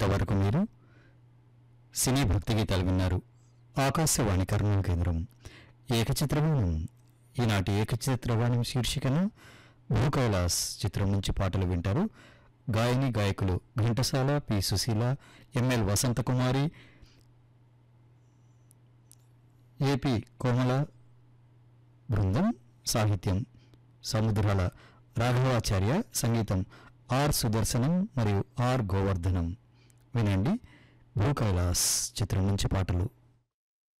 ఇంతవరకు మీరు సినీ భక్తి గీతాలు విన్నారు ఆకాశవాణి కర్నూలు కేంద్రం ఏకచిత్రవాణం ఈనాటి ఏకచిత్రవాణం శీర్షికన భూ కైలాస్ చిత్రం నుంచి పాటలు వింటారు గాయని గాయకులు Ghantasala P Susheela ML Vasanthakumari AP Komala బృందం సాహిత్యం సముద్రాల రాఘవాచార్య సంగీతం ఆర్ సుదర్శనం మరియు ఆర్ గోవర్ధనం వినండి భూ కైలాస్ చిత్రం నుంచి పాటలు